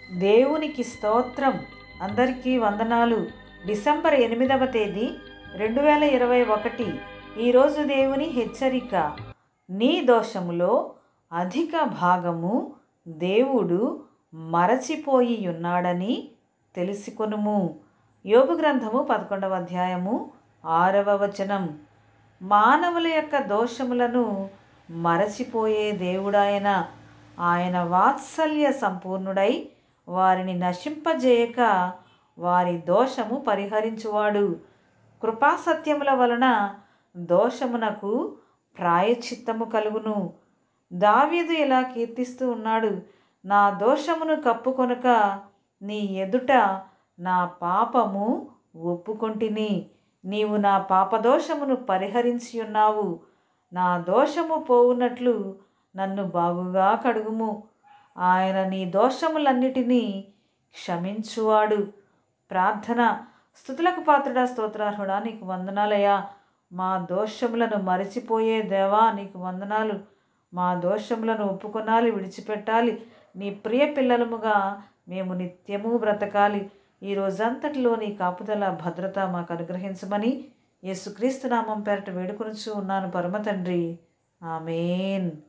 దేవునికి స్తోత్రం అందరికీ వందనాలు డిసెంబర్ ఎనిమిదవ తేదీ రెండు వేల ఇరవై ఒకటి ఈరోజు దేవుని హెచ్చరిక నీ దోషములో అధిక భాగము దేవుడు మరచిపోయి ఉన్నాడని తెలుసుకొనుము యోగు గ్రంథము పదకొండవ అధ్యాయము ఆరవ వచనం మానవుల యొక్క దోషములను మరచిపోయే దేవుడాయన ఆయన వాత్సల్య సంపూర్ణుడై వారిని నశింపజేయక వారి దోషము పరిహరించువాడు కృపాసత్యముల వలన దోషమునకు ప్రాయచిత్తము కలుగును దావీదు ఇలా కీర్తిస్తూ ఉన్నాడు నా దోషమును కప్పుకొనక నీ ఎదుట నా పాపము ఒప్పుకొంటిని నీవు నా పాపదోషమును పరిహరించి ఉన్నావు నా దోషము పోవునట్లు నన్ను బాగుగా కడుగుము ఆయన నీ దోషములన్నిటినీ క్షమించువాడు ప్రార్థన స్థుతులకు పాత్రుడా స్తోత్రార్హుడా నీకు వందనాలయ్యా మా దోషములను మరచిపోయే దేవా నీకు వందనాలు మా దోషములను ఒప్పుకొనాలి విడిచిపెట్టాలి నీ ప్రియ పిల్లలముగా మేము నిత్యము బ్రతకాలి ఈ రోజంతటిలో నీ కాపుదల భద్రత మాకు అనుగ్రహించమని యేసుక్రీస్తు నామం పేరట వేడుకొనుచు ఉన్నాను పరమ తండ్రి ఆమెన్